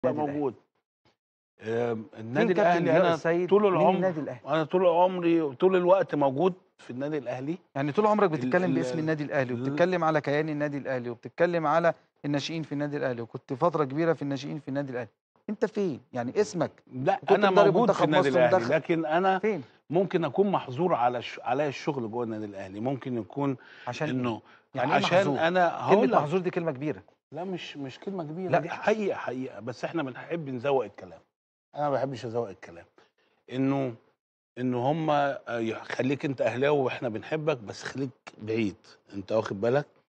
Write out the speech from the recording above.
النادي الأهلي. موجود آم، النادي كابتن الاهلي ضياء انا السيد طول من العمر النادي الأهلي؟ انا طول عمري طول الوقت موجود في النادي الاهلي يعني طول عمرك ال- بتتكلم ال- باسم النادي الاهلي ال- وبتتكلم على كيان النادي الاهلي وبتتكلم على الناشئين في النادي الاهلي وكنت فتره كبيره في الناشئين في النادي الاهلي انت فين يعني اسمك لا وكنت انا مدرب موجود في منتخب النادي مصر الاهلي ومدخل. لكن انا فين ممكن اكون محظور على ش... عليا الشغل جوه النادي الاهلي ممكن يكون عشان إيه؟ انه يعني إيه عشان محظور؟ انا هقول كلمه لك محظور دي كلمه كبيره لا مش مش كلمه كبيره لا. لا دي حقيقه حقيقه بس احنا بنحب نزوق الكلام انا ما بحبش ازوق الكلام انه انه هم خليك انت اهلاوي واحنا بنحبك بس خليك بعيد انت واخد بالك